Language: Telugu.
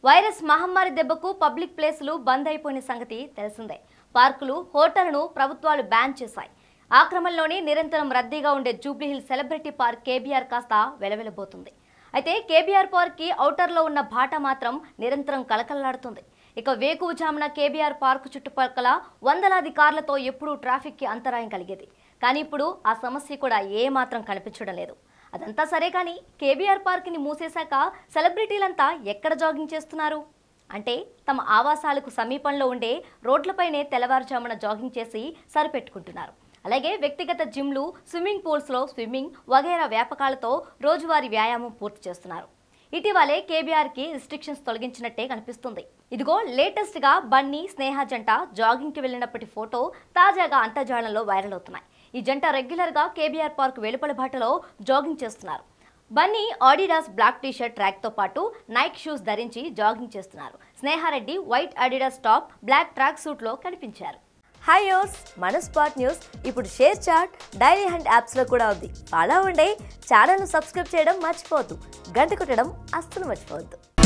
వైరస్ మహమ్మారి దెబ్బకు పబ్లిక్ ప్లేసులు బంద్ అయిపోయిన సంగతి తెలిసిందే పార్కులు హోటళ్లను ప్రభుత్వాలు బ్యాన్ చేశాయి ఆ క్రమంలోనే నిరంతరం రద్దీగా ఉండే జూబ్లీహిల్ సెలబ్రిటీ పార్క్ కేబీఆర్ కాస్త వెలవెలబోతుంది అయితే కేబీఆర్ పార్క్కి ఔటర్లో ఉన్న బాట మాత్రం నిరంతరం కలకల్లాడుతుంది ఇక వేకువజామున కేబీఆర్ పార్కు చుట్టుపక్కల వందలాది కార్లతో ఎప్పుడూ ట్రాఫిక్కి అంతరాయం కలిగేది కానీ ఇప్పుడు ఆ సమస్య కూడా ఏ మాత్రం కనిపించడం లేదు అదంతా సరే కానీ కేబీఆర్ పార్క్ని మూసేశాక సెలబ్రిటీలంతా ఎక్కడ జాగింగ్ చేస్తున్నారు అంటే తమ ఆవాసాలకు సమీపంలో ఉండే రోడ్లపైనే తెల్లవారుజామున జాగింగ్ చేసి సరిపెట్టుకుంటున్నారు అలాగే వ్యక్తిగత జిమ్లు స్విమ్మింగ్ పూల్స్లో స్విమ్మింగ్ వగైరా వ్యాపకాలతో రోజువారీ వ్యాయామం పూర్తి చేస్తున్నారు ఇటీవలే కేబీఆర్కి రిస్ట్రిక్షన్స్ తొలగించినట్టే కనిపిస్తుంది ఇదిగో లేటెస్ట్ గా బన్నీ స్నేహ జంట జాగింగ్ కి వెళ్ళినప్పటి ఫోటో తాజాగా అంతర్జాలంలో వైరల్ అవుతున్నాయి ఈ జంట రెగ్యులర్ గా కేబీఆర్ పార్క్ వెలుపల బాటలో జాగింగ్ చేస్తున్నారు Bunny Adidas black T shirt track తో పాటు నైక్ షూస్ ధరించి జాగింగ్ చేస్తున్నారు Sneha Reddy white Adidas top black track suit లో కనిపించారు హాయ్ యోస్ మన స్పాట్ న్యూస్ ఇప్పుడు షేర్ చాట్ డైరీ హ్యాండ్ యాప్స్లో కూడా ఉంది అలా ఉండే ఛానల్ను సబ్స్క్రైబ్ చేయడం మర్చిపోవద్దు గంట కొట్టడం అస్సలు మర్చిపోవద్దు